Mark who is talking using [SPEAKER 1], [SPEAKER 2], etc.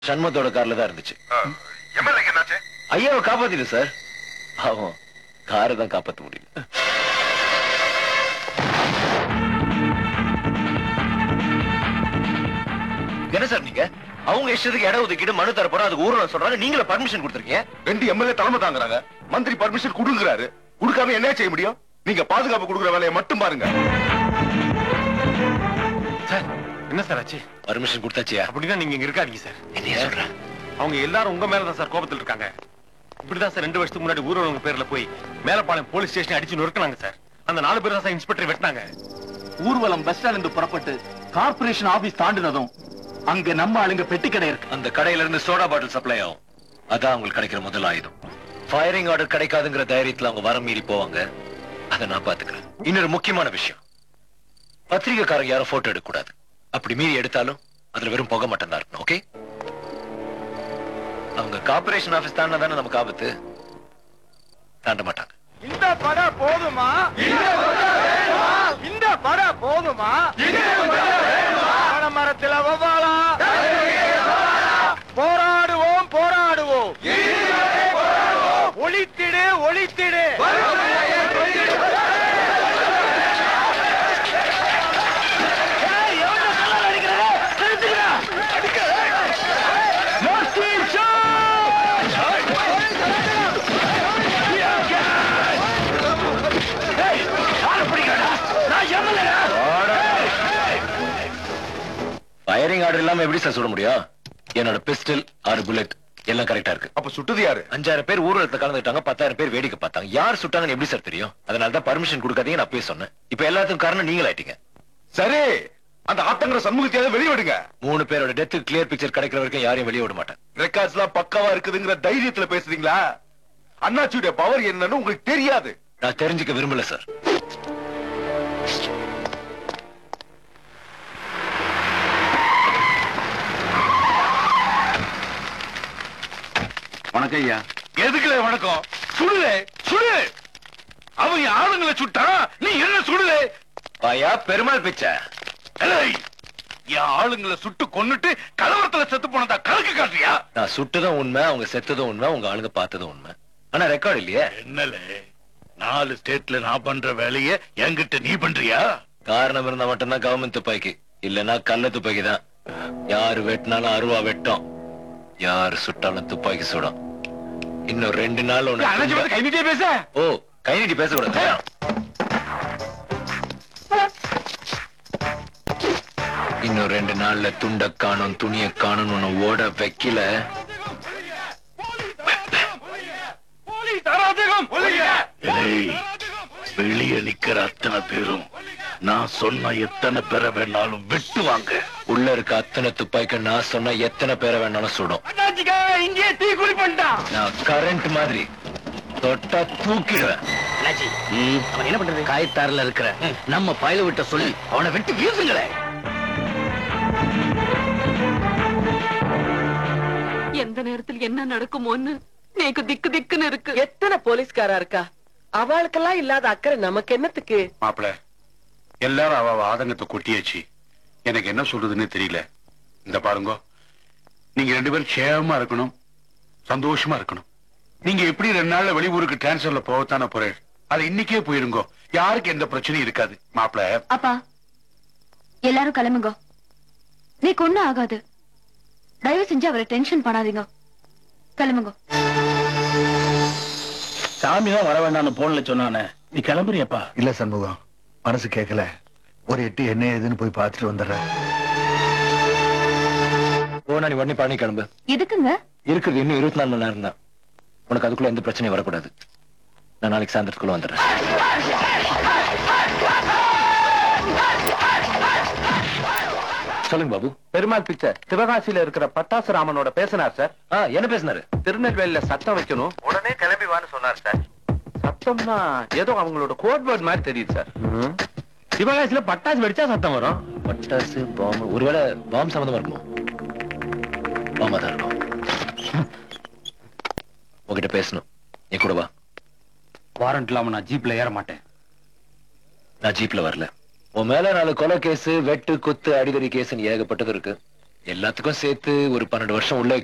[SPEAKER 1] சண்முகத்தோட கார்ல தான் இருந்துச்சு
[SPEAKER 2] எம்எல்ஏக்கு என்னாச்சு
[SPEAKER 1] ஐயாவை காப்பாத்திடு சார் ஆமாம் காரை தான் காப்பாத்த முடியல என்ன சார் நீங்க அவங்க இஷ்டத்துக்கு இடம் ஒதுக்கிட்டு மனு தர போறோம் அதுக்கு ஊர்ல சொல்றாங்க நீங்களே பர்மிஷன் கொடுத்துருக்கீங்க
[SPEAKER 2] ரெண்டு எம்எல்ஏ தலைமை தாங்குறாங்க மந்திரி பர்மிஷன் கொடுங்கறாரு கொடுக்காம என்ன செய்ய முடியும் நீங்க பாதுகாப்பு கொடுக்குற வேலையை மட்டும் பாருங்க
[SPEAKER 3] சார் என்ன சார் ஆச்சு
[SPEAKER 1] பர்மிஷன் கொடுத்தாச்சியா
[SPEAKER 3] அப்படின்னா நீங்க இங்க இருக்காதீங்க சார்
[SPEAKER 1] என்ன சொல்ற
[SPEAKER 3] அவங்க எல்லாரும் உங்க மேல தான் சார் கோபத்தில் இருக்காங்க இப்படிதான் சார் ரெண்டு வருஷத்துக்கு முன்னாடி ஊரவங்க பேர்ல போய் மேலப்பாளையம் போலீஸ் ஸ்டேஷன் அடிச்சு நொறுக்குனாங்க சார் அந்த நாலு பேர் தான் சார் இன்ஸ்பெக்டர் வெட்டினாங்க
[SPEAKER 4] ஊர்வலம் பஸ் ஸ்டாண்ட் இருந்து புறப்பட்டு கார்ப்பரேஷன் ஆபீஸ் தாண்டினதும் அங்க நம்ம ஆளுங்க பெட்டி கடை இருக்கு
[SPEAKER 1] அந்த கடையில இருந்து சோடா பாட்டில் சப்ளை ஆகும் அதான் அவங்களுக்கு கிடைக்கிற முதல் ஆயுதம் ஃபயரிங் ஆர்டர் கிடைக்காதுங்கிற தைரியத்துல அவங்க வர மீறி போவாங்க அதை நான் பாத்துக்கிறேன் இன்னொரு முக்கியமான விஷயம் பத்திரிகைக்காரங்க யாரும் போட்டோ எடுக்க கூடாது அப்படி மீறி எடுத்தாலும் அதுல வெறும் புகை மட்டும் தான் இருக்கணும் ஓகே அவங்க கார்பரேஷன் ஆபீஸ் தாண்டா தானே நமக்கு ஆபத்து தாண்ட மாட்டாங்க
[SPEAKER 5] இந்த படம் போதுமா இந்த படம் போதுமா மரத்தில் வவ்வாலா போராடுவோம் போராடுவோம் ஒளித்திடு ஒளித்திடு ஏய், எவன்டா கல்லால அடிக்கிற? நிறுத்துங்கடா. Mercy shot! ஏய், யாரை பிடிக்கிறடா? நான் எம்எல்ஏ
[SPEAKER 1] ஃபயரிங் ஆர்டர் இல்லாம எப்படி சார் சுட முடியும் என்னோட பிஸ்டல் ஆறு புல்லட் எல்லாம் கரெக்டா இருக்கு
[SPEAKER 2] அப்ப சுட்டது யாரு
[SPEAKER 1] அஞ்சாயிரம் பேர் ஊர்வலத்துல கலந்துட்டாங்க பத்தாயிரம் பேர் வேடிக்கை பார்த்தாங்க யார் சுட்டாங்கன்னு எப்படி சார் தெரியும் அதனால தான் பர்மிஷன் கொடுக்காதீங்க நான் போய் சொன்னேன் இப்ப எல்லாத்துக்கும் காரணம் நீங்களாயிட்டீங்க
[SPEAKER 2] சரி அந்த ஆத்தங்கிற சண்முகத்தையாவது வெளிய விடுங்க
[SPEAKER 1] மூணு பேரோட டெத் கிளியர் பிக்சர் கிடைக்கிற வரைக்கும் யாரையும் வெளியே விட மாட்டேன்
[SPEAKER 2] ரெக்கார்ட்ஸ் எல்லாம் பக்காவா இருக்குதுங்கிற தைரியத்துல பேசுறீங்களா அண்ணாச்சியுடைய பவர் என்னன்னு உங்களுக்கு தெரியாது
[SPEAKER 1] நான் தெரிஞ்சுக்க விரும்பல சார்
[SPEAKER 4] வணக்கம் ஐயா
[SPEAKER 2] எதுக்குல வணக்கம் சுடுலே சுடு அவங்க ஆளுங்களை சுட்டா நீ என்ன சுடுலே
[SPEAKER 1] பாயா பெருமாள் பிச்சை
[SPEAKER 2] ஏய், என் ஆளுங்களை சுட்டு கொன்னுட்டு கலவரத்துல செத்து போனதா கணக்கு காட்டுறியா
[SPEAKER 1] நான் சுட்டதும் உண்மை அவங்க செத்ததும் உண்மை உங்க ஆளுங்க பார்த்ததும் உண்மை ஆனா ரெக்கார்டு இல்லையே
[SPEAKER 2] என்னல நாலு ஸ்டேட்ல நான் பண்ற வேலைய என்கிட்ட நீ பண்றியா
[SPEAKER 1] காரணம் இருந்தா மட்டும்தான் கவர்மெண்ட் துப்பாக்கி இல்லனா கள்ள துப்பாக்கி தான் யாரு வெட்டினாலும் அருவா வெட்டும் யாரு சுட்டாலும் துப்பாக்கி சுடும் இன்னும் ரெண்டு நாள்
[SPEAKER 2] அணைஞ்சு
[SPEAKER 1] ஒண்ணு
[SPEAKER 2] வந்து கை நீட்டியே பேச
[SPEAKER 1] ஓ கை நீட்டி பேசக்கூடாது இன்னும் ரெண்டு நாள்ல துண்ட காணும் துணிய காணும் உன்னை ஓட வைக்கல
[SPEAKER 2] வெளிய நிக்கிற அத்தனை பேரும் நான் சொன்ன எத்தனை பேரை வேணாலும் வெட்டுவாங்க
[SPEAKER 1] உள்ள இருக்க அத்தனை துப்பாக்கி நான் சொன்ன எத்தனை பேரை வேணாலும் சுடும்
[SPEAKER 5] அண்ணாச்சிக்கா இங்கே தீ குளி பண்ணிட்டான்
[SPEAKER 1] நான் கரண்ட் மாதிரி தொட்டா தூக்கிடுவேன்
[SPEAKER 4] அவன் என்ன பண்றது காயத்தாறுல இருக்கிற நம்ம பயல விட்ட சொல்லி அவனை வெட்டி வீசுங்களேன்
[SPEAKER 6] எந்த நேரத்தில் என்ன நடக்குமோன்னு நேக்கு திக்கு திக்குன்னு இருக்கு
[SPEAKER 7] எத்தனை போலீஸ்காரா இருக்கா அவளுக்கெல்லாம் இல்லாத அக்கறை நமக்கு என்னத்துக்கு
[SPEAKER 2] மாப்பிள எல்லாரும் அவ அவ ஆதங்கத்தை கொட்டியாச்சு எனக்கு என்ன சொல்றதுன்னு தெரியல இந்த பாருங்க நீங்க ரெண்டு பேரும் சேமமா இருக்கணும் சந்தோஷமா இருக்கணும் நீங்க எப்படி ரெண்டு நாள்ல வெளியூருக்கு டிரான்ஸ்ஃபர்ல போகத்தானே போறேன் அது இன்னைக்கே போயிருங்கோ யாருக்கு எந்த பிரச்சனையும் இருக்காது மாப்பிள
[SPEAKER 8] அப்பா எல்லாரும் கிளம்புங்க நீக்கு ஒண்ணும் ஆகாது தயவு செஞ்சு அவரை டென்ஷன் பண்ணாதீங்க கிளம்புங்க
[SPEAKER 4] சாமி தான் வர வேண்டாம்னு போன்ல சொன்னானே நீ கிளம்புறியப்பா
[SPEAKER 9] இல்ல சண்முகம் மனசு கேட்கல ஒரு எட்டு என்ன ஏதுன்னு போய் பார்த்துட்டு வந்துடுறேன்
[SPEAKER 1] போனா நீ உடனே பழனி கிளம்பு
[SPEAKER 8] எதுக்குங்க
[SPEAKER 1] இருக்குது இன்னும் இருபத்தி நாலு மணி நேரம் தான் உனக்கு அதுக்குள்ள எந்த பிரச்சனையும் வரக்கூடாது நான் நாளைக்கு சாயந்தரத்துக்குள்ள வந்துடுறேன் சொல்லுங்க பாபு
[SPEAKER 4] பெருமாள் பிக்சர் சிவகாசியில இருக்கிற பட்டாசு ராமனோட பேசினார் சார்
[SPEAKER 1] ஆ என்ன பேசினாரு
[SPEAKER 4] திருநெல்வேலியில சத்தம் வைக்கணும் உடனே கிளம்பி வான்னு சொன்னார் சார் சத்தம்னா ஏதோ அவங்களோட கோட் வேர்ட் மாதிரி தெரியுது சார்
[SPEAKER 3] சிவகாசியில பட்டாசு வெடிச்சா சத்தம் வரும்
[SPEAKER 1] பட்டாசு பாம்பு ஒருவேளை பாம் சம்மந்தமா இருக்குமோ பாம்பா தான் இருக்கும் உங்ககிட்ட பேசணும் என் கூட வா
[SPEAKER 4] வாரண்ட் இல்லாம நான் ஜீப்ல ஏற மாட்டேன்
[SPEAKER 1] நான் ஜீப்ல வரல உன் மேல நாலு கொலை கேஸ் வெட்டு குத்து அடிதடி கேஸ்னு ஏகப்பட்டது இருக்கு எல்லாத்துக்கும் சேர்த்து ஒரு பன்னெண்டு வருஷம் உள்ள